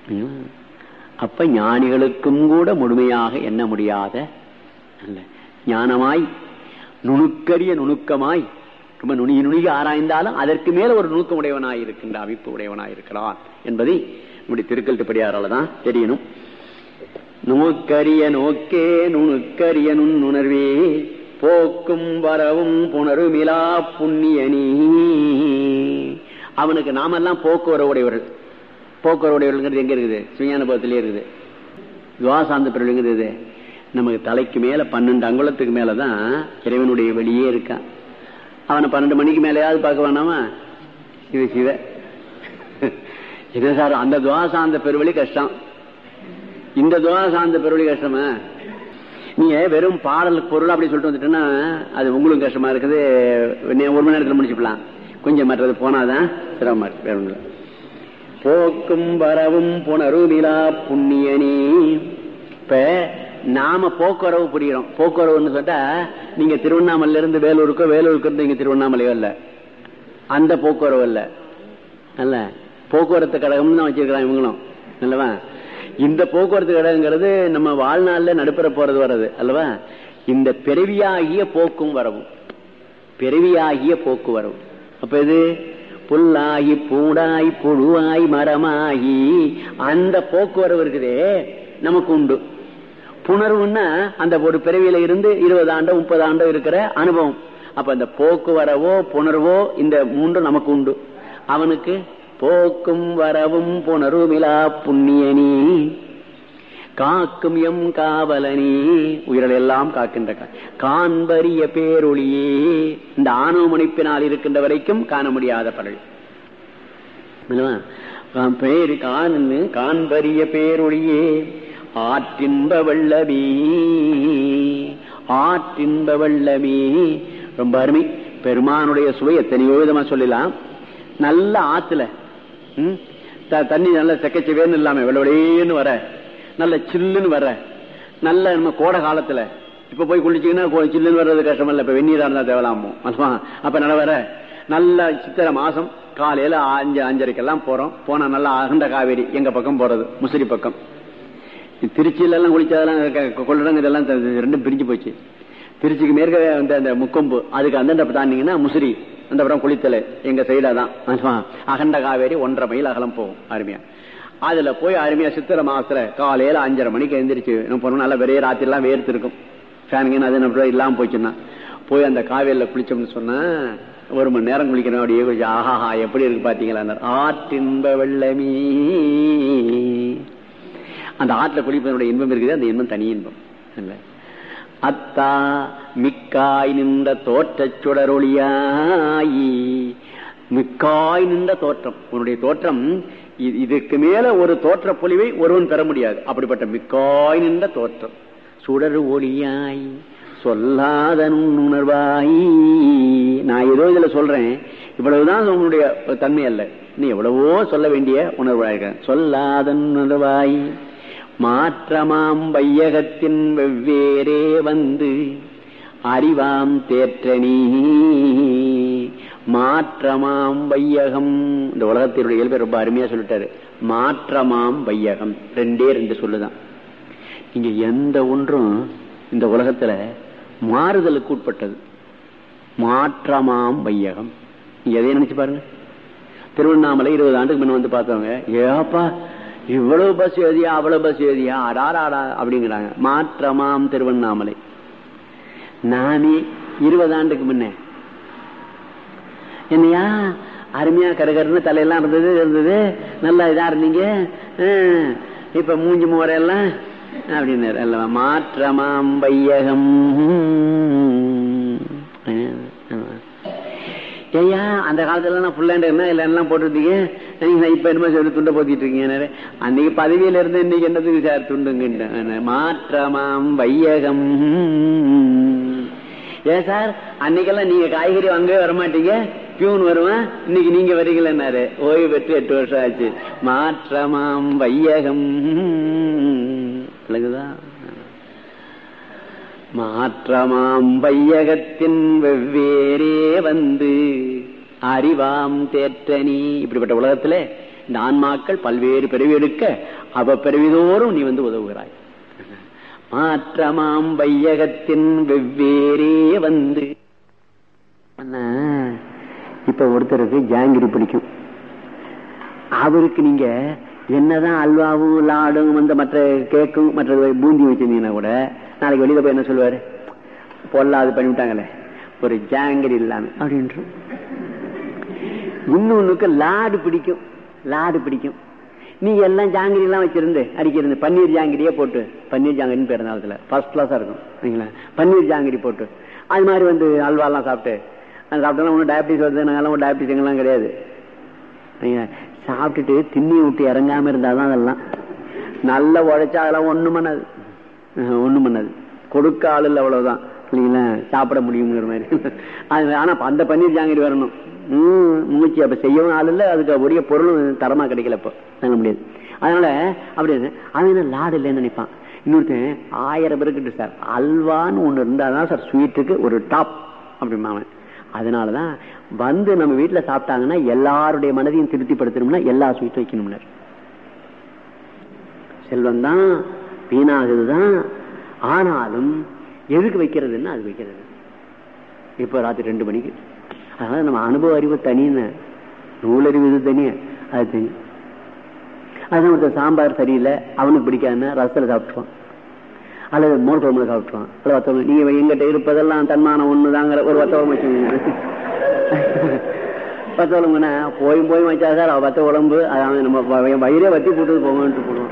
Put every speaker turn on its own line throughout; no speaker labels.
ம். அப்ப ஞானிகளுக்கும் கூட முழுமையாக எண்ண முடியாத அல்ல ஞானமாய் நுணுக்கரிய நுணுக்கமாய் ரொம்ப நுணுகி நுணுகி ஆராய்ந்தாலும் அதற்கு மேல ஒரு நுணுக்கம் உடையவனாய் இருக்கின்ற அமைப்பு உடையவனாய் இருக்கிறான் என்பதை நம்முடைய திருக்கல்ட்டுப்படியாரால தான் தெரியணும் நோக்கரிய நோக்கே நுணுக்கரிய நுண்ணுணர்வே போக்கும் வரவும் புணருமிலா புண்ணியனி அவனுக்கு நாமெல்லாம் போக்குவரவு உடையவர்கள் போக்குவரவு உடையவர்கள் எங்க இருக்குது சிவஞானபுரத்திலே இருக்குது துவாசாந்த பிறகுங்கிறது நமக்கு தலைக்கு மேல பன்னெண்டு அங்குலத்துக்கு மேலதான் இறைவனுடைய வெளியே இருக்கான் அவனை பன்னெண்டு மணிக்கு மேலேயாவது பார்க்க வேணாமா இது சிவ என்ன சார் அந்த துவாசாந்த பெருவழி கஷ்டம் இந்த துவாசாந்த பெருவழி கஷ்டமா நீங்க வெறும் பாடல் பொருள் அப்படி சொல்லிட்டு வந்துட்டேன்னா அது உங்களுக்கு கஷ்டமா இருக்குது நீ ஒரு மணி நேரத்தில் முடிச்சுக்கலாம் கொஞ்சம் மற்றது போனாதான் சிரமமா இருக்கு வேற ஒண்ணும் இல்ல. போக்கும் வரவும் புனருமிலா புண்ணியனி இப்ப நாம போக்குவரவு புரிகிறோம் போக்குவரவுன்னு சொல்லிட்டா நீங்க திருவண்ணாமலையில இருந்து வேலூருக்கோ வேலூருக்கு இருந்து இங்க திருவண்ணாமலையோ இல்ல அந்த போக்குவரவு இல்ல அல்ல போக்குவரத்து கழகம்னு தான் வச்சிருக்கிறான் இவங்களும் அல்லவா இந்த போக்குவரத்து கழகங்கிறது நம்ம வாழ்நாள்ல நடுப்புற போறது வர்றது அல்லவா இந்த பிறவியாகிய போக்கும் வரவும் பிறவியாகிய போக்குவரவு அப்ப இது புல்லாகி பூடாய் புழுவாய் மரமாகி அந்த போக்குவரவு இருக்குதே நமக்கு உண்டு புணர்வுன்னா அந்த ஒரு பிறவியில இருந்து இருபது ஆண்டோ முப்பது ஆண்டோ இருக்கிற அனுபவம் அப்ப அந்த போக்குவரவோ புணர்வோ இந்த மூன்றும் நமக்கு உண்டு அவனுக்கு போக்கும் வரவும் புணருமிலா புண்ணியனி காக்கும் எம் காவலனி உயிர்கள் எல்லாம் காக்கின்ற கா- காண்பரிய பேரொளியே இந்த ஆணவ முனைப்பினால் இருக்கின்ற வரைக்கும் காண முடியாத படல் அல்லவா? ஆம், பேரு காணு காண்பரிய பேரொளியே ஆற்றின்ப வல்லமே ஆற்றின்ப வல்லமே ரொம்ப அருமை பெருமானுடைய சுவை எத்தனையோ விதமா சொல்லலாம் நல்ல ஆத்துல ம், த- தண்ணி நல்ல செக்கச்சவேன்னு இல்லாம வெள்ளவெளேன்னு வர நல்ல சில்லுன்னு வர நல்ல நம்ம கோடை காலத்துல இப்ப போய் குளிச்சீங்கன்னா கொ- சில்லுன்னு வர்றது கஷ்டம் இல்ல இப்ப வெந்நீரா இருந்தா தேவலாமோ அல்லவா? அப்ப நல்ல வர நல்ல சித்திரை மாசம் காலையில அஞ்சு அஞ்சரைக்கெல்லாம் போறோம் போனா நல்லா அகண்ட காவேரி எங்க பக்கம் போறது முசிறி பக்கம் திருச்சியில எல்லாம் குளிச்சதெல்லாம் க- கொள்ளிடம் இதெல்லாம் த- ரெண்டும் பிரிஞ்சு போச்சு திருச்சிக்கு மேற்க அந்த அந்த முக்கொம்பு அதுக்கு அந்த தாண்டிங்கன்னா முசிறி அந்த அப்புறம் குளித்தலை எங்க சைடா தான் ஆமா. அகண்ட காவேரி ஒன்றரை மைல் அகலம் போகும் அருமையா அதுல போய் அருமையா சித்திரை மாசத்துல காலையில அஞ்சரை மணிக்கு எழுந்திரிச்சு நம்ம போனோம் நல்லா வெறைய ராத்திரி எல்லாம் வேர்த்து இருக்கும் ஃபேனுங்க அது நம்ம இல்லாம போச்சுன்னா போய் அந்த காவேரியில குளிச்சோம்னு சொன்னா ஒரு மணி நேரம் குளிக்கணும் அப்படியே கொஞ்சம் ஆஹாஹா எப்படி இருக்கு பாத்தீங்களா ஆற்றின்ப வெள்ளமீ அந்த ஆற்றுல குளிப்பதனுடைய இன்பம் இருக்குது அந்த இன்பம் தனி இன்பம் இல்ல அத்தா மிக்காய் நின்ற தோற்றச் சுடரொளியாயி மிக்காய் நின்ற தோற்றம் உன்னுடைய தோற்றம் இ- இதுக்கு மேல ஒரு தோற்ற பொலிவை ஒருவன் பெற முடியாது அப்படிப்பட்ட மிக்காய் நின்ற தோற்றம் சுடர் ஒளியாய் சொல்லாத உணர்வாய் நான் ஏதோ இதுல சொல்றேன் இவ்வளவுதான் உன்னுடைய தன்மை அல்ல நீ எவ்வளவோ சொல்ல வேண்டிய உணர்வாயிருக்க சொல்லாத உணர்வாய் மாற்றமாம் வையகத்தின் வெவ்வேறே வந்து அறிவாம் தேற்றனி மாற்றமாம் வையகம் இந்த உலகத்தினுடைய இயல்பை ரொம்ப அருமையா சொல்லிட்டாரு மாற்றமாம் வையகம் ரெண்டே ரெண்டு சொல்லுதான் நீங்க எந்த ஒன்றும் இந்த உலகத்துல மாறுதலுக்கு உட்பட்டது மாற்றமாம் வையகம் நீங்க எதையும் நினைச்சு பாருங்க திருவண்ணாமலை இருபது ஆண்டுக்கு முன்ன வந்து பார்த்தவங்க ஏப்பா இவ்வளவு பஸ் ஏதியா அவ்வளவு பஸ் ஏதியா அடாராடா அப்படிங்கிறாங்க மாற்றமாம் திருவண்ணாமலை நானே இருபது ஆண்டுக்கு முன்ன என்னையா அருமையா கருகருன்னு தலையெல்லாம் இருந்தது இருந்தது நல்லா இதா இருந்தீங்க ஹம், இப்ப மூஞ்சி முறையெல்லாம் அப்படின்னாரு அல்லவா மாற்றமாம் வையகம் ஆமா. ஐயா அந்த காலத்துல எல்லாம் ஃபுல் ஹேண்ட் என்ன இல்ல எல்லாம் போட்டுருந்தீங்க நீங்க இப்ப என்னமோ சொல்லி துண்டை போத்திட்டு இருக்கீங்க அன்னைக்கு பதவியில இருந்து இன்னைக்கு என்னத்துக்கு சார் துண்டுங்க மாற்றமாம் வையகம் ஏன் சார் அன்னைக்கெல்லாம் நீங்க காய்கறி வாங்கவே வரமாட்டீங்க பியூன் வருவான் இன்னைக்கு நீங்க வரீங்களேன்னாரு ஓய்வு பெற்று எட்டு வருஷம் ஆச்சு மாற்றமாம் வையகம் விளங்குதா மாற்றமாம் வையகத்தின் வெவ்வேறே வந்து அறிவாம் தேற்றனி இப்படிப்பட்ட உலகத்துல இந்த ஆன்மாக்கள் பல்வேறு பிறவி எடுக்க அவ பிறவிதோறும் நீ வந்து உதவுகிறாய் மாற்றமாம் வையகத்தின் வெவ்வேறே வந்து இப்ப ஒருத்தருக்கு ஜாங்கிரி பிடிக்கும் அவருக்கு நீங்க என்னதான் அல்வாவும் லாடும் வந்து மற்ற கேக்கும் மற்ற பூந்தி வச்சிருந்தீங்கன்னா கூட நாளைக்கு வெளியில போய் என்ன சொல்லுவாரு பொல்லாது பண்ணிவிட்டாங்களே ஒரு ஜாங்கிரி இல்லாம அப்படின்ட்டு இன்னொன்னுக்கு லாடு பிடிக்கும் லாடு பிடிக்கும் நீங்க எல்லாம் ஜாங்கிரி எல்லாம் வச்சிருந்து அடிக்கிறது பன்னீர் ஜாங்கிரியே போட்டு பன்னீர் ஜாங்கிரின்னு பேர் நாளத்துல ஃபர்ஸ்ட் கிளாஸா இருக்கும் சரிங்களா பன்னீர் ஜாங்கிரி போட்டு அது மாதிரி வந்து அல்வாலாம் சாப்பிட்டு அது சாப்பிட்டோம்னா ஒன்றும் டயபிட்டிஸ் வருது நாங்கெல்லாம் ஒரு டயபிட்டிஸ் எங்கெல்லாம் கிடையாது சாப்பிட்டுட்டு திண்ணி விட்டு இறங்காம இருந்தாதான் அதெல்லாம் நல்ல உழைச்சா அதெல்லாம் ஒண்ணும் பண்ணாது ஒண்ணும் பண்ணாது கொடுக்க ஆள் இல்லை அவ்வளவுதான் இல்லைங்களா சாப்பிட முடியுங்கிற மாதிரி அது ஆனா அந்த பன்னீர் ஜாங்கிரி வரணும் உம் மூச்சு அப்ப செய்யவும் ஆள் இல்லை அதுக்கு உரிய பொருளும் தரமா கிடைக்கல இப்போ நாங்க முடியாது அதனால அப்படி அவன் லாடு இல்லைன்னு நினைப்பான் இன்னொருத்தன் ஆயிரம் பேருக்கு சார் அல்வான்னு ஒண்ணு இருந்தாதான் சார் ஸ்வீட்டுக்கு ஒரு டாப் அப்படிமா அவன் அதனாலதான் வந்து நம்ம வீட்டுல சாப்பிட்டாங்கன்னா எல்லாருடைய மனதையும் திருப்திப்படுத்தணும்னா எல்லா ஸ்வீட்டும் வைக்கணும்னார் செல்வம் தான் வீணாகுதுதான் ஆனாலும் எதுக்கு வைக்கிறதுன்னா அது வைக்கிறது இப்ப ராத்திரி ரெண்டு மணிக்கு அதனால நம்ம அனுபவ அறிவு தனின்னு நூலறிவு இது தனியா அது தனி அதான் ஒருத்தர் சாம்பார் சரியில்லை அவனுக்கு பிடிக்காதுன்னா ரசத்துல சாப்பிட்டுவான் அல்லது மோர் குழம்புல சாப்பிட்டுருவான் அல்லது வத்தவங்க நீங்க எங்கிட்ட இருப்பதெல்லாம் தன்மானம் ஒண்ணுதாங்கிற ஒரு வத்தவரம் வச்சுக்கோங்க வத்தவளம்புனா போயும் போய் வச்சா சார் வத்த உடம்பு அவன் நம்ம வயிறே வத்தி போட்டு போங்கன்ட்டு போடுவான்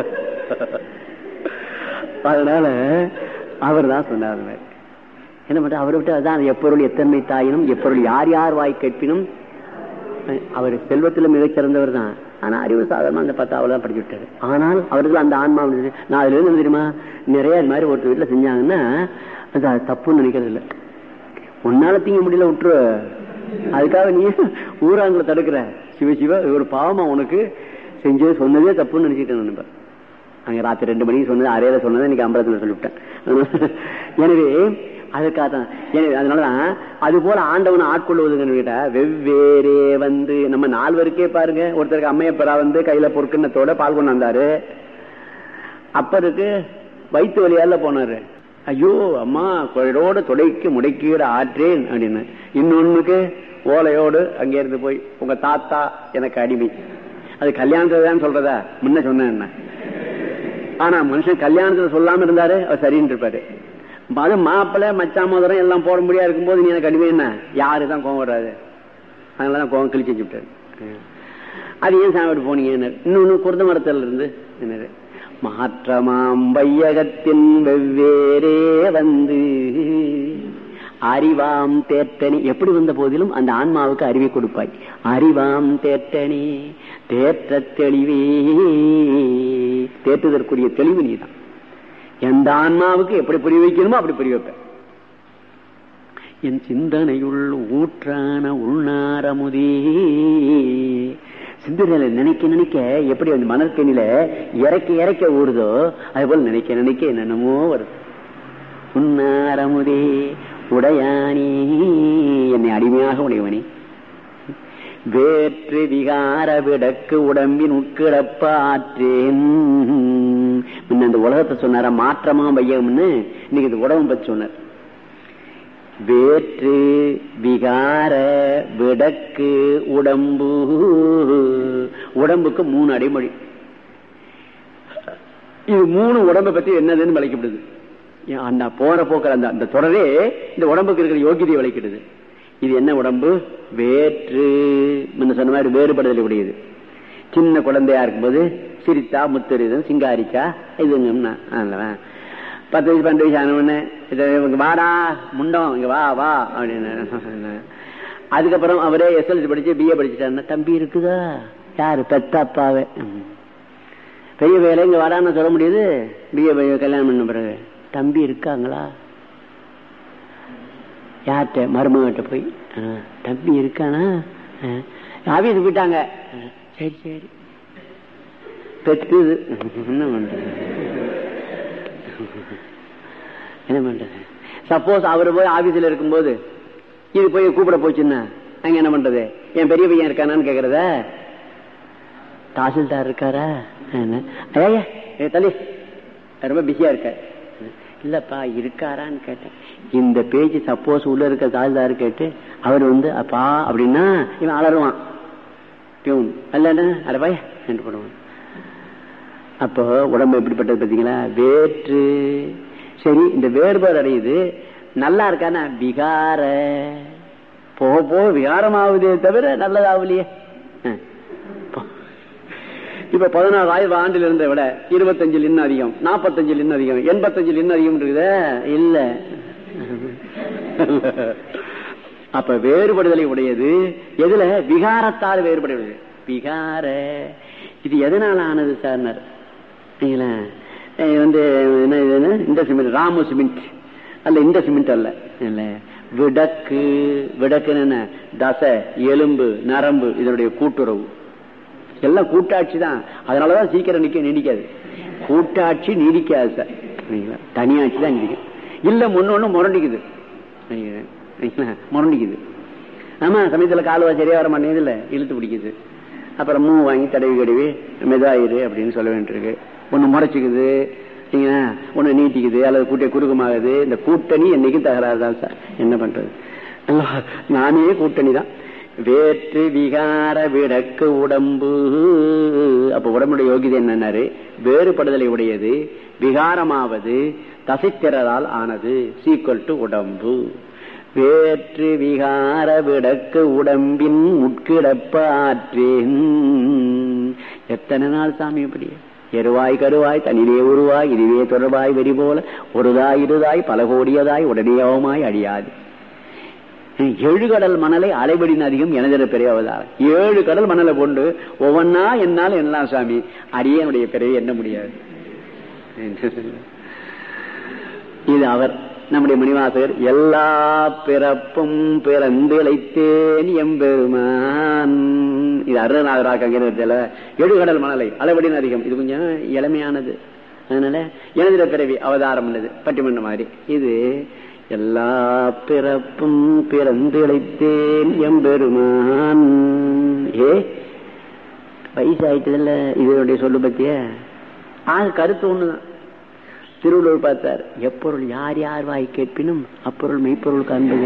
அதனால அவர் தான் சொன்னார் என்ன பண்ற அவரை விட்டு அதான் எப்பொருள் எத்தன்மை தாயினும் எப்பொருள் யார் யார் வாய் கேட்பினும் அவர் செல்வத்துல மிகச்சிறந்தவர் தான் ஆனா அறிவு சாதாரணமா அந்த பத்தாவில் தான் படிச்சு விட்டாரு ஆனால் அவருக்கு அந்த ஆன்மா நான் அதுல இருந்து தெரியுமா நிறைய இது மாதிரி ஒருத்தர் வீட்டுல செஞ்சாங்கன்னா அது தப்புன்னு நினைக்கிறது இல்லை உன்னால தீங்க முடியல விட்டுரு அதுக்காக நீ ஊராங்களை தடுக்கிற சிவ சிவ ஒரு பாவமா உனக்கு செஞ்சது சொன்னதே தப்புன்னு நினைச்சிட்டு நினைப்பேன் அங்க ராத்திரி ரெண்டு மணிக்கு சொன்னது அறையில சொன்னதை இன்னைக்கு அம்பலத்துல சொல்லிவிட்டேன் எனவே அதுக்காக தான் எனவே அதனாலதான் அது போல ஆண்டவனை ஆட்கொள்வதுன்னு கேட்டா வெவ்வேறே வந்து நம்ம நால்வருக்கே பாருங்க ஒருத்தருக்கு அம்மையப்பரா வந்து கையில பொற்கிண்ணத்தோட பால் கொண்டு வந்தாரு அப்பருக்கு வயிற்று வழியால போனாரு ஐயோ அம்மா குழலோடு தொடைக்கு முடைக்கீட ஆற்றேன் அப்படின்னு இன்னொன்னுக்கு ஓலையோடு அங்கே இருந்து போய் உங்க தாத்தா எனக்கு அடிமை அது கல்யாணத்துல தான் சொல்றதா முன்ன சொன்ன ஆனா மனுஷன் கல்யாணத்துல சொல்லாம இருந்தாரு அவர் சரின்னு இருப்பாரு அது மாப்பிள்ள மச்சா மோதிரம் எல்லாம் போட முடியா இருக்கும்போது நீ எனக்கு அடிமை என்ன யாரு தான் கோவம் வராது அதனாலதான் கோவம் கிழிச்சு விட்டாரு அது ஏன் சாப்பிட்டு போனீங்க இன்னொன்னு குருந்த மரத்துல இருந்து என்னது மாற்றமாம் வையகத்தின் வெவ்வேறே வந்து அறிவாம் தேட்டனி எப்படி வந்த போதிலும் அந்த ஆன்மாவுக்கு அறிவை கொடுப்பாய் அறிவாம் தேட்டனி தேற்ற தெளிவே தேற்றுதற்குரிய தெளிவு நீதான் எந்த ஆன்மாவுக்கு எப்படி புரிய வைக்கணுமோ அப்படி புரிய வைப்ப என் சிந்தனையுள் ஊற்றான உள்நாரமுதே சிந்தனையில நினைக்க நினைக்க எப்படி அந்த மணற்கனில இறக்க இறக்க ஊறுதோ அது போல நினைக்க நினைக்க என்னென்னமோ வருது உன்னாரமுதே உடையானே என்னை அடிமையாக உடையவனே வேற்று விகார விடக்கு உடம்பின் உட்கிடப்ப ஆற்றேன் முன்ன அந்த உலகத்தை சொன்னார மாற்றமா பையம்னு இன்னைக்கு இந்த உடம்பு பத்தி சொன்னார் வேற்று விகார விடக்கு உடம்பு உடம்புக்கு மூணு அடைமொழி இது மூணு உடம்பை பத்தி என்னதுன்னு விளைக்கப்படுது அந்த போற போக்கிற அந்த அந்த தொடரே இந்த உடம்புக்கு இருக்கிற யோகியதை விளைக்கிடுது இது என்ன உடம்பு வேற்று சொன்ன மாதிரி வேறுபடுதல் உடையது சின்ன குழந்தையா இருக்கும்போது சிரித்தா முத்தரிதம் சிங்காரிக்கா இதுங்க பத்து வயசு பன்னெண்டு வயசு ஆனவொன்னு இங்க வாடா முண்டம் இங்க வா வா அப்படின்னு அதுக்கப்புறம் அவரே எஸ்எல்சி படிச்சு பிஏ படிச்சுட்டாருன்னா தம்பி இருக்குதா யாரு பெத்த அப்பாவே பெரிய வேலை இங்க வாடான்னு சொல்ல முடியுது பிஏ கல்யாணம் பண்ண பிறகு தம்பி இருக்காங்களா யார்கிட்ட மருமகிட்ட போய் தம்பி இருக்கானா ஆபீஸ் போயிட்டாங்க சரி சரி பெத்துது என்ன பண்றது என்ன பண்றது சப்போஸ் அவர் போய் ஆபீஸ்ல இருக்கும்போது இது போய் கூப்பிட போச்சுன்னா அங்க என்ன பண்றது என் பெரிய பையன் இருக்கானான்னு கேக்குறத தாசில்தார் இருக்காரா என்ன? ஐயா ஏ தள்ளி ரொம்ப பிஸியா இருக்க இல்லப்பா இருக்காரான்னு கேட்டேன் இந்த பேஜ் சப்போஸ் உள்ள இருக்க தாசில்தார் கேட்டு அவர் வந்து அப்பா அப்படின்னா இவன் அலருவான் பியூன் அல்ல அடப்பாய என்று போடுவான் அப்போ உடம்பு எப்படிப்பட்டது பாத்தீங்களா வேற்று சரி இந்த வேறுபாடு அடையுது நல்லா இருக்கானா விகார போக போக விகாரமாகுதே தவிர நல்லதாகலையே அஹ். போ- இப்ப பதினாறு ஆயிரம் ஆண்டில் இருந்த விட இருபத்தஞ்சில் இன்னும் அதிகம் நாற்பத்தஞ்சில் இன்னும் அதிகம் எண்பத்தஞ்சில் இன்னும் அதிகம் இருக்குதே இல்ல அப்ப வேறுபடுதலை உடையது எதுல விகாரத்தால் வேறுபடுவது விகார இது எதனால ஆனது சார்னர் சரிங்களா? இது வந்து என்ன இதுன்னு இந்த சிமெண்ட் ராமு சிமெண்ட் அல்ல இந்த சிமெண்ட் அல்ல இல்ல விடக்கு விடக்குன்னு என்ன தசை எலும்பு நரம்பு இதனுடைய கூட்டுறவு எல்லாம் கூட்டாட்சி தான் அதனாலதான் சீக்கிரம் நிக்க நீடிக்காது கூட்டாட்சி நீடிக்காது சார் சரிங்களா? தனியாட்சி தான் நீடிக்கும் இல்ல முன்னொன்னு முரண்டிக்குது சரிங்களா? சரிங்களா? முரண்டிக்குது ஆமா சமயத்துல காலுவா சரியா வர மாட்டேங்குது இல்ல இழுத்து பிடிக்குது அப்புறம் மூ வாங்கி தடவி கழுவி மெதாயிரு அப்படின்னு சொல்ல வேண்டியிருக்கு ஒண்ணு முறைச்சிக்குது சரிங்களா? ஒண்ணு நீட்டிக்குது அல்லது கூட்டிய குறுக்கமாகுது இந்த கூட்டணி என்னைக்கும் தகராறு தான் சார் என்ன பண்றது அல்லவா? நானே கூட்டணி தான் வேற்று விகார விடக்கு உடம்பு அப்ப உடம்புடைய யோகிதை என்னன்னாரு வேறுபடுதலை உடையது விகாரமாவது தசைத்திறரால் ஆனது சீக்வல் டு உடம்பு வேற்று விகார விடக்கு உடம்பின் உட்கிடப்ப ஆற்றேன் எத்தனை நாள் சாமி இப்படி எருவாய் கருவாய் தனிலே உருவாய் இதுவே தொடர்பாய் வெறி போல ஒருதாய் இருதாய் பல கோடியதாய் உடனேயவமாய் அழியாது ஏழு கடல் மணலை அலைபடின அதிகம் எனதிர பெரிய அவதாரம் ஏழு கடல் மணலை கொண்டு ஒவ்வொன்னா என்னால் என்னலாம் சாமி அரியனுடைய பிறவி என்ன முடியாது இது அவர் நம்முடைய மணிவாசகர் எல்லா பிறப்பும் பிறந்திழைத்தேன் எம்பெருமான் இது அருணநாதராக அங்கிருந்தல எழுகடல் மணலை அளவடின் அதிகம் இது கொஞ்சம் இளமையானது அதனால எனதிர பிறவி அவதாரம் உள்ளது பட்டிமன்ற மாதிரி இது எல்லா பிறப்பும் பிறந்திழைத்தேன் எம்பெருமான் ஏ வயசாயிட்டதில்ல இதனுடைய சொல்லு பத்திய ஆக கருத்து ஒண்ணுதான் திருவள்ளுவர் பார்த்தார் எப்பொருள் யார் யார் வாய் கேட்பினும் அப்பொருள் மெய்ப்பொருள் காண்பது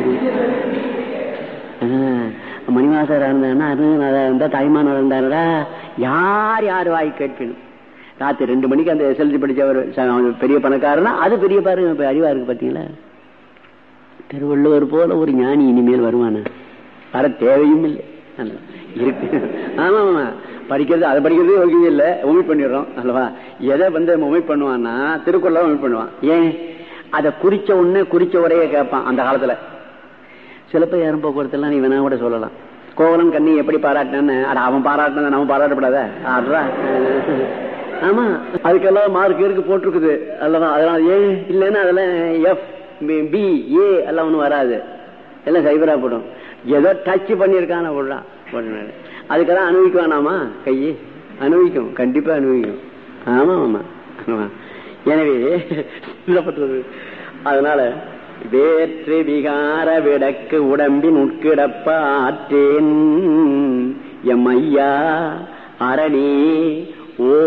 மணிவாசரா இருந்தாருன்னா அருணநாதா இருந்தா தாய்மானவர் இருந்தாரா யார் யார் வாய் கேட்பினும் ராத்திரி ரெண்டு மணிக்கு அந்த எஸ்எல்சி படிச்சவர் ச- அவன் பெரிய பணக்காரனா அது பெரிய பாருங்க இப்ப அறிவா இருக்கு பாத்தீங்களா திருவள்ளுவர் போல ஒரு ஞானி இனிமேல் வருவானா வர தேவையும் இல்லை அல்ல. இருக்கு ஆமா ஆமா படிக்கிறது அதை படிக்கிறதே யோகியம் இல்ல உமி பண்ணிடுறோம் அல்லவா எதை வந்து உமி பண்ணுவான்னா திருக்குறள உமி பண்ணுவான் ஏன் அதை குறிச்ச உடனே குறிச்ச உரைய கேட்பான் அந்த காலத்துல சிலப்பதிகாரம் போக்குவரத்து எல்லாம் நீ வேணா கூட சொல்லலாம் கோவலன் கண்ணி எப்படி பாராட்டினான்னு அட அவன் பாராட்டினதை நம்ம பாராட்டப்படாத ஆடுறா ஆமா அதுக்கெல்லாம் மார்க் இருக்கு போட்டிருக்குது அல்லவா அதனால ஏ இல்லைன்னா அதெல்லாம் எஃப் பி ஏ எல்லாம் ஒண்ணும் வராது எல்லாம் சைபரா போடும் ஏதோ டச் பண்ணிருக்கான விடலாம் போடுறாரு. அதுக்கெல்லாம் அனுபவிக்க வேணாமா கையை அனுபவிக்கும் கண்டிப்பா அனுபவிக்கும் ஆமா ஆமா ஆமா எனவே என்ன பண்றது அதனால வேற்று விகார விடக்கு உடம்பின் உட்கிடப்ப ஆற்றேன் எம் ஐயா அரணி ஓ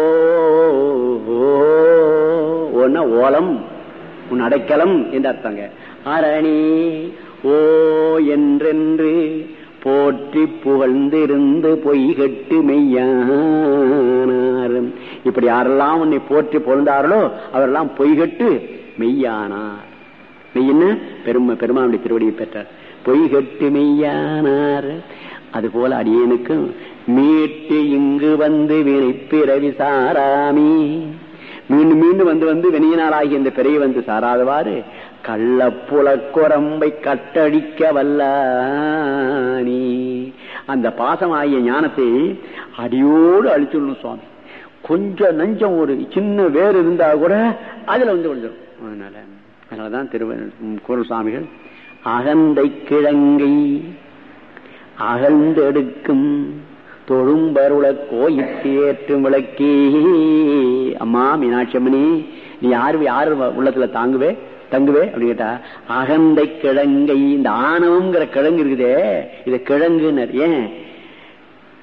ஒன்ன ஓலம் உன் அடைக்கலம் என்று அர்த்தங்க அரணி ஓ என்றென்று போற்றி புகழ்ந்திருந்து பொய்கட்டு மெய்யானார் இப்படி யாரெல்லாம் உன்னை போற்றி புகழ்ந்தார்களோ அவரெல்லாம் பொய்கட்டு மெய்யானார் மெய்யன பெருமை பெருமானுடைய திருவடியை பெற்றார் பொய்கட்டு மெய்யானார் அதுபோல அடியனுக்கும் மீட்டு இங்கு வந்து வினைப்பிறவி சாராமி மீண்டும் மீண்டும் வந்து வந்து வெனியினாலாகிய இந்த பிறையை வந்து சாராதவாறு கள்ளப்புலக்குரம்பை கட்டடிக்க வல்லானி அந்த பாசமாகிய ஞானத்தை அடியோடு அழிச்சுடணும் சுவாமி கொஞ்சம் நஞ்சம் ஒரு சின்ன வேர் இருந்தா கூட அதுல வந்து விழுந்துடும் அதனால அதனாலதான் திரு குரல் சுவாமிகள் அகந்தை கிழங்கை அகழ்ந்தெடுக்கும் தொழும்பருள கோயிற்று ஏற்றும் விளக்கே அம்மா மீனாட்சி அம்மனி நீ யாரு யாரு உள்ளத்துல தாங்குவே தங்குவே அப்படின்னு கேட்டா அகந்தை கிழங்கை இந்த ஆணவம்ங்கிற கிழங்கு இருக்குதே இது கிழங்குனர் ஏன்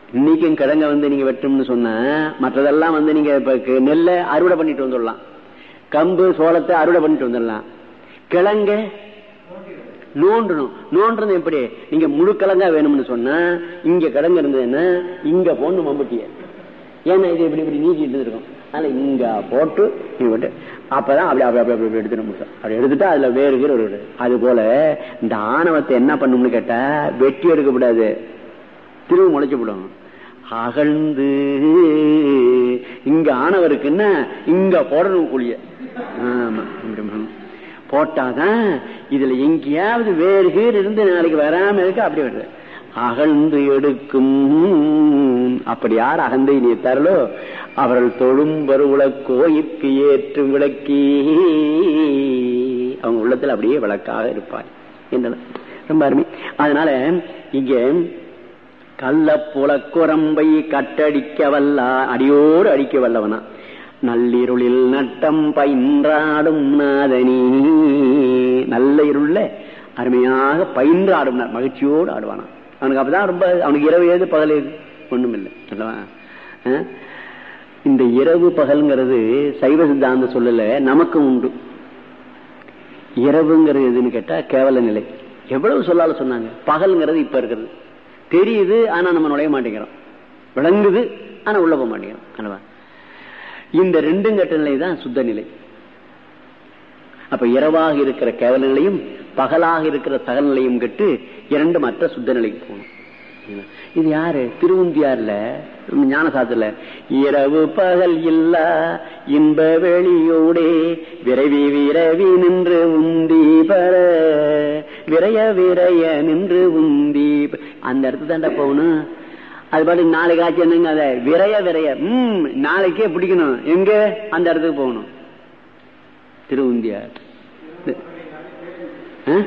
இன்னைக்கும் கிழங்க வந்து நீங்க வெட்டும்னு சொன்னா மற்றதெல்லாம் வந்து நீங்க இப்ப க- நெல்லை அறுவடை பண்ணிட்டு வந்துடலாம் கம்பு சோளத்தை அறுவடை பண்ணிட்டு வந்துடலாம் கிழங்க நோண்டணும் நோண்டுறது எப்படி நீங்க முழு கிழங்கா வேணும்னு சொன்னா இங்க கிழங்கு இருந்ததுன்னா இங்க போடணும் மம்பட்டிய ஏன்னா இது இப்படி இப்படி நீட்டிட்டு இருக்கும் அதனால இங்க போட்டு நீ விட்டு அப்பதான் அப்படி அப்படி அப்படி அப்படி அப்படி எடுத்துட்டு முடியும் அப்படி எடுத்துட்டா அதுல வேறு கீரை ஒரு அது போல இந்த ஆணவத்தை என்ன பண்ணும்னு கேட்டா வெட்டி எடுக்கக்கூடாது திரும்ப முளைச்சு விடும் அகழ்ந்து இங்க ஆணவருக்குன்னா இங்க போடணும் குழிய ஆமா இப்படி பண்ணணும். போட்டாதான் இதுல எங்கேயாவது வேறு கீர் இருந்து நாளைக்கு வராம இருக்க அப்படி வருது அகழ்ந்து எடுக்கும் அப்படி யார் அகந்தை நீ தரலோ அவர்கள் தொழும் வருவுல கோயிற்கு ஏற்றும் விளக்கி அவங்க உள்ளத்துல அப்படியே விளக்காக இருப்பார் என்றால் ரொம்ப அருமை அதனால இங்க கள்ள புலக்குரம்பை கட்டடிக்க வல்ல அடியோடு அடிக்க வல்லவனா நள்ளிருளில் நட்டம் பயின்றாடும் நாதனி நல்ல இருள்ல அருமையாக பயின்றாடும் நா- மகிழ்ச்சியோடு ஆடுவானா அவனுக்கு அப்பதான் ரொம்ப அவனுக்கு இரவு ஏது பகல் ஏது ஒண்ணும் இல்லை அல்லவா ஆ? இந்த இரவு பகல்ங்கிறது சைவ சித்தாந்த சொல்லல நமக்கு உண்டு இரவுங்கிறது எதுன்னு கேட்டா கேவல நிலை எவ்வளவு சொல்லால சொன்னாங்க பகல்ங்கிறது இப்ப இருக்கிறது தெரியுது ஆனா நம்ம நுழைய மாட்டேங்கிறோம் விளங்குது ஆனா உள்ள போக மாட்டேங்கிறோம் அல்லவா இந்த ரெண்டும் கட்ட நிலை தான் சுத்த நிலை அப்ப இரவாக இருக்கிற கேவல நிலையும் பகலாக இருக்கிற சகல நிலையும் கெட்டு இரண்டு மற்ற சுத்த நிலைக்கு போகணும் இது யாரு திருவுந்தியார்ல ஞானசாத்துல இரவு பகல் இல்லா இன்ப வெளியோடே விரைவி விரவி நின்று உந்தி பர விரைய விரைய நின்று உந்தி ப- அந்த இடத்து தாண்டா போகணும் அது பாட்டு நாளைக்கு ஆச்சு என்னங்க அத விரைய விரைய உம் நாளைக்கே பிடிக்கணும் எங்க அந்த இடத்துக்கு போகணும் திருவுந்தியார் ஆ?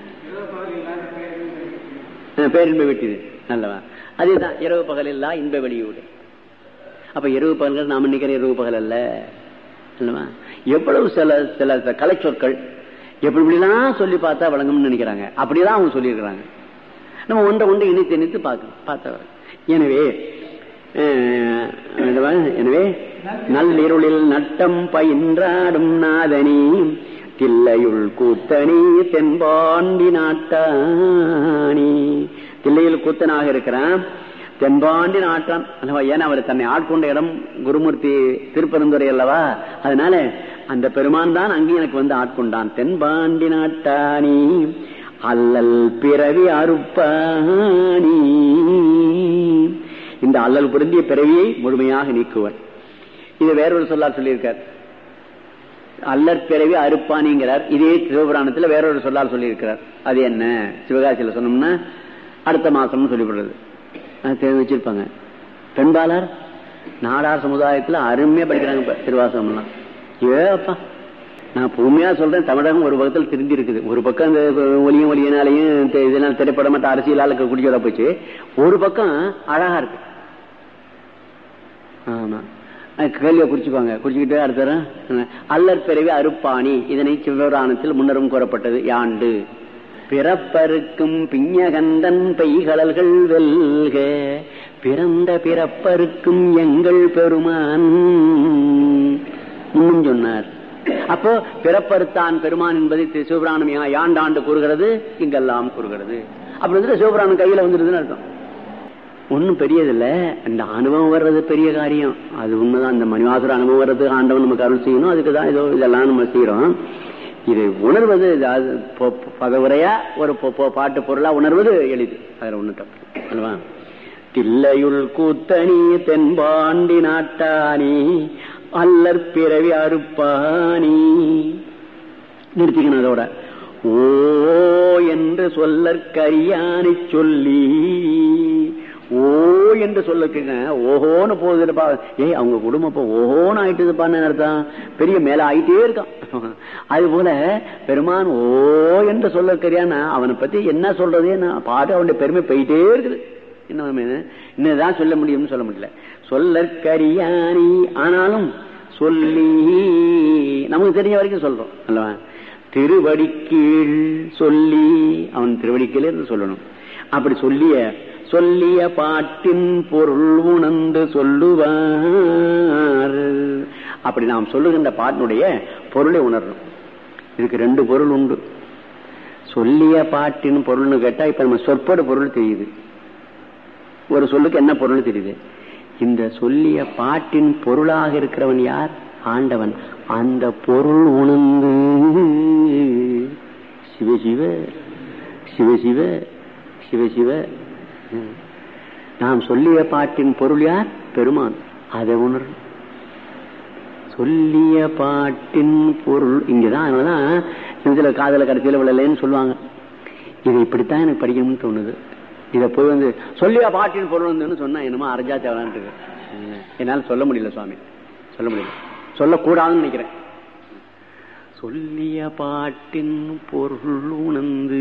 ஆ, பேரின்ப வெட்டிது நல்லவா அதுதான் இரவு பகல் இல்லா இன்ப வெளியோடு அப்ப இரவு பகல்கள் நாம நினைக்கிற இரவு பகல் அல்ல அல்லவா எவ்வளவு சில சில கலை சொற்கள் எப்படி இப்படிலாம் சொல்லி பார்த்தா வழங்கும்னு நினைக்கிறாங்க அப்படிதான் அவங்க சொல்லியிருக்கிறாங்க நம்ம ஒன்றை ஒன்று இணைத்து இணைத்து பார்க்கணும் பார்த்தவர் எனவே அஹ், என்னவா? எனவே நல்லிருளில் நட்டம் பயின்றாடும் நாதனி தில்லையுள் கூத்தனி தென்பாண்டி நாட்டானி தில்லையில் கூத்தனாக இருக்கிறான் தென்பாண்டி நாட்டான் அல்லவா ஏன்னா அவர் தன்னை ஆட்கொண்ட இடம் குருமூர்த்தி திருப்பெருந்துறை அல்லவா அதனால அந்த பெருமான் தான் அங்கே எனக்கு வந்து ஆட்கொண்டான் தென்பாண்டி நாட்டானி அல்லல் பிறவி அறுப்பாணி இந்த அல்லல் பொருந்திய பிறவியை முழுமையாக நீக்குவன் இது வேறொரு சொல்லார் சொல்லியிருக்கார் அல்லற் பிறவி அறுப்பானிங்கிறார் இதே சிவபுராணத்துல வேறொரு சொல்லால் சொல்லியிருக்கிறார் அது என்ன சிவகாசியில சொன்னோம்னா அடுத்த மாசம்னு சொல்லிவிடுறது அது தெரிஞ்சு வச்சிருப்பாங்க பெண்பாளர் நாடார் சமுதாயத்துல அருமையா படிக்கிறாங்க இப்ப திருவாசகம் எல்லாம் ஏப்பா நான் பொறுமையா சொல்றேன் தமிழகம் ஒரு பக்கத்தில் திருந்தி இருக்குது ஒரு பக்கம் இந்த ஒலியும் ஒலியினாலையும் இந்த இதனால திரைப்படம் மற்ற அரசியலால குடிச்சதா போச்சு ஒரு பக்கம் அழகா இருக்கு ஆமா அது கேள்வியை குறிச்சுக்கோங்க குறிச்சுக்கிட்டு அடுத்த தரம், அல்லற் பிறவி அருப்பாணி இதனை சிவபுராணத்தில் முன்னரும் கூறப்பட்டது யாண்டு பிறப்பருக்கும் பிஞகந்தன் பெய்கடல்கள் வெல்க பிறந்த பிறப்பருக்கும் எங்கள் பெருமான் இன்னும் சொன்னார் அப்போ பிறப்பறுத்தான் பெருமான் என்பதை திரு சிவபுராணம் யா- யாண்டாண்டு கூறுகிறது இங்கெல்லாம் கூறுகிறது அப்படி வந்துட்டு சிவபுராணம் கையில வந்துருதுன்னு அர்த்தம் ஒன்னும் பெரியதில்ல இந்த அனுபவம் வர்றது பெரிய காரியம் அது உண்மைதான் இந்த மணிவாசுர அனுபவம் வர்றது ஆண்டவன் நமக்கு அருள் செய்யணும் அதுக்கு தான் ஏதோ இதெல்லாம் நம்ம செய்யறோம் இது உணர்வது இது அது பொ- பொ- பதவுரையா ஒரு பொ- பொ- பாட்டு பொருளா உணர்வது எளிது அதுல ஒண்ணு தப்பு அல்லவா தில்லையுள் கூத்தனி தென்பாண்டி நாட்டானி அல்லற் பிறவி அறுப்பானி நிறுத்திக்கணும் அதோட ஓ என்று சொல்லற்கரியானை சொல்லி ஓ என்று சொல்லுக்குங்க ஓஹோன்னு போகுதுப்பா ஏய் அவங்க குடும்பம் இப்ப ஓஹோன்னு ஆயிட்டுதுப்பான்னு அர்த்தம் பெரிய மேல ஆயிட்டே இருக்கான் அது போல பெருமான் ஓ என்று சொல்லற்கரியானா அவனை பத்தி என்ன சொல்றது என்ன பாட்டு அவனுடைய பெருமை போயிட்டே இருக்குது இன்னும் இன்னதான் சொல்ல முடியும்னு சொல்ல முடியல சொல்லற்கரியானி ஆனாலும் சொல்லி நமக்கு தெரிஞ்ச வரைக்கும் சொல்றோம் அல்லவா திருவடிக்கீழ் சொல்லி அவன் திருவடிக்கீழே இருந்து சொல்லணும் அப்படி சொல்லிய சொல்லிய பாட்டின் பொருள் உணர்ந்து சொல்லுவார் அப்படி நாம் சொல்லுகின்ற பாட்டினுடைய பொருளை உணரணும் இதுக்கு ரெண்டு பொருள் உண்டு சொல்லிய பாட்டின் பொருள்னு கேட்டா இப்ப நம்ம சொற்படு பொருள் தெரியுது ஒரு சொல்லுக்கு என்ன பொருள் தெரியுது இந்த சொல்லிய பாட்டின் பொருளாக இருக்கிறவன் யார் ஆண்டவன் அந்த பொருள் உணர்ந்து சிவ சிவ சிவ சிவ சிவ சிவ நாம் சொல்லிய பாட்டின் பொருள் யார் பெருமான் அதை உணர் சொல்லிய பாட்டின் பொருள் இங்கதான் அதனாலதான் சில காதல கடைசியில விழலன்னு சொல்லுவாங்க இதை இப்படித்தான் எனக்கு படிக்கணும்னு தோணுது இதை போய் வந்து சொல்லிய பாட்டின் பொருள் வந்துன்னு சொன்னா என்னமோ அரஜா தேவலான்ட்டு என்னால சொல்ல முடியல சுவாமி சொல்ல முடியல சொல்லக்கூடாதுன்னு நினைக்கிறேன் சொல்லிய பாட்டின் பொருள் உணர்ந்து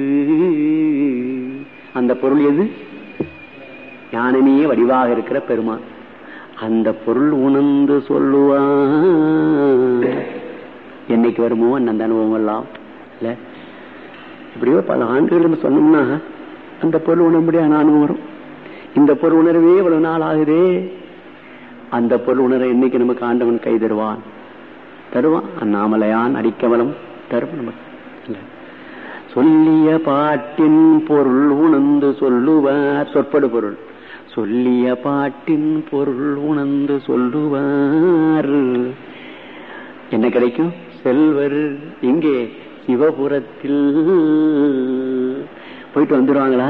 அந்த பொருள் எது ஞானமே வடிவாக இருக்கிற பெருமான் அந்த பொருள் உணர்ந்து சொல்லுவான் என்னைக்கு வருமோ அந்த அனுபவம் எல்லாம் இல்ல இப்படியோ பல ஆண்டுகள் சொன்னோம்னா அந்த பொருள் உணர முடியாத அனுபவம் வரும் இந்த பொருள் உணர்வே இவ்வளவு நாள் ஆகுதே அந்த பொருள் உணர என்னைக்கு நமக்கு ஆண்டவன் கை தருவான் தருவான் அண்ணாமலையான் அடிக்கவலம் தரும் நமக்கு சொல்லிய பாட்டின் பொருள் உணர்ந்து சொல்லுவார் சொற்படு பொருள் சொல்லிய பாட்டின் பொருள் உணர்ந்து சொல்லுவார் என்ன கிடைக்கும் செல்வர் இங்கே சிவபுரத்தில் போயிட்டு வந்துருவாங்களா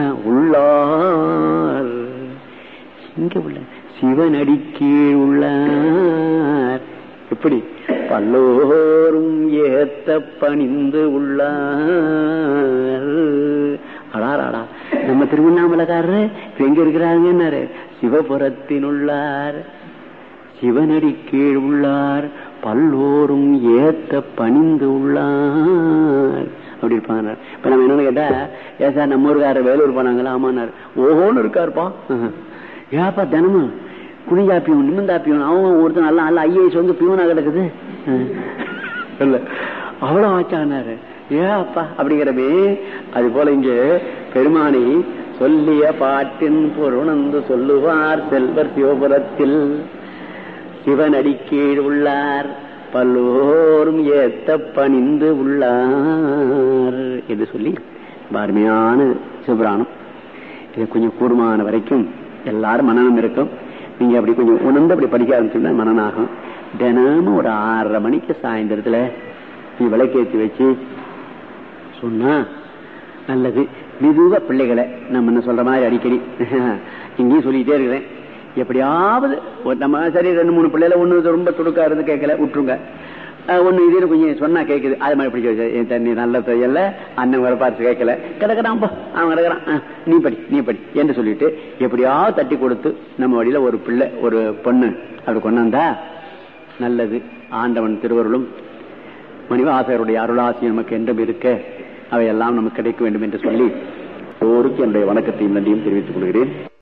உள்ளார் இங்க உள்ள சிவனடி கீழ் உள்ளார் எப்படி பல்லோரும் ஏத்த பணிந்து உள்ளார் அடாராடா நம்ம திருவண்ணாமலைக்காரரு எங்க இருக்கிறாங்கன்னாரு சிவபுரத்தின் உள்ளார் சிவனடி கீழ் உள்ளார் பல்லோரும் ஏத்த பணிந்து உள்ளார் அப்படி இருப்பாங்க இப்ப நம்ம என்னன்னு கேட்டா ஏன் சார் நம்ம ஊருக்கார வேலூர் போனாங்களா ஆமானார் ஓஹோன்னு இருக்காருப்பா ஏப்பா தினமும் குனிஞ்சா பியூன் நிமிந்தா பியூன் அவன் ஒருத்தன் நல்லா நல்ல ஐஏஎஸ் வந்து பியூனா கிடக்குது இல்ல அவ்வளவு ஆச்சானாரு ஏ அப்பா அப்படிங்கிறமே அது போல இங்க பெருமானி சொல்லிய பாட்டின் பொருணந்து சொல்லுவார் செல்வர் சிவபுரத்தில் சிவனடி கீழ் உள்ளார் பல்லோரும் ஏத்த பணிந்து உள்ளார் என்று சொல்லி அருமையான சிவபுராணம் இது கொஞ்சம் கூடுமான வரைக்கும் எல்லாரும் மனநம் இருக்கும் நீங்க அப்படி கொஞ்சம் உணர்ந்து அப்படி படிக்க ஆரம்பிச்சோம்னா மனநாகும் தினமும் ஒரு ஆறரை மணிக்கு சாயந்தரத்துல நீ விளக்கேற்றி வச்சு சொன்னா நல்லது மெதுவா பிள்ளைகளை நம்ம என்ன சொல்ற மாதிரி அடிக்கடி இங்கேயும் சொல்லிட்டே இருக்கிறேன் எப்படியாவது நம்ம சரி ரெண்டு மூணு பிள்ளைல ஒண்ணு ரொம்ப துடுக்கா இருந்து கேட்கல விட்டுருங்க ஒண்ணு இது கொஞ்சம் சொன்னா கேக்குது அது மாதிரி பிடிக்க தண்ணி நல்ல தையல்ல அண்ணன் வர பார்த்து கேட்கல கிடக்குறான் போ அவன் கிடக்குறான் நீ படி நீ படி என்று சொல்லிட்டு எப்படியாவது தட்டி கொடுத்து நம்ம வழியில ஒரு பிள்ளை ஒரு பொண்ணு அப்படி கொண்டாந்தா நல்லது ஆண்டவன் திருவருளும் மணிவாசகருடைய அருளாசி நமக்கு என்றும் இருக்க அவையெல்லாம் நமக்கு கிடைக்க வேண்டும் என்று சொல்லி எல்லோருக்கும் என்னுடைய வணக்கத்தையும் நன்றியும் தெரிவித்துக் கொள்கிறேன்